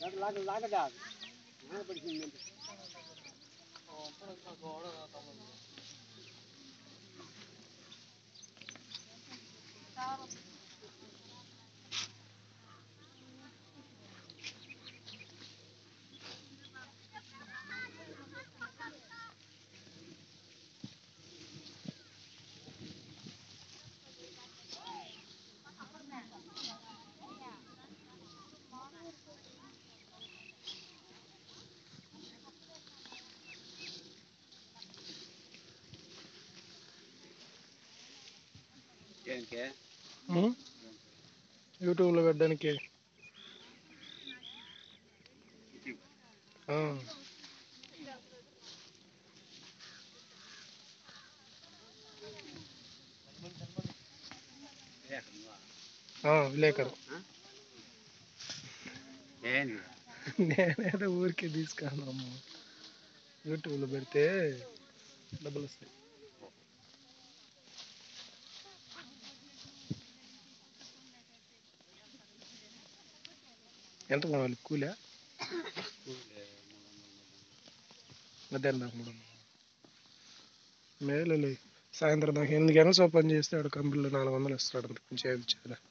ఉమ్? యూట్యూబ్లో పెట్టడానికి ఆ. ఆ, విలేకరు నేనేదో ఊరికే తీసుకున్నాము యూట్యూబ్లో పెడితే డబ్బులు వస్తాయి ఎంత కావాలి కూలా మధ్యాహ్నం దాకా మూడు వందలు మేలు సాయంత్రం దాకా ఎనిమిది గంటల సేపు పని చేస్తే ఆడు కంపెనీలో నాలుగు వందలు ఇస్తాడు అంతకు మించి ఏమి ఇచ్చేదిలే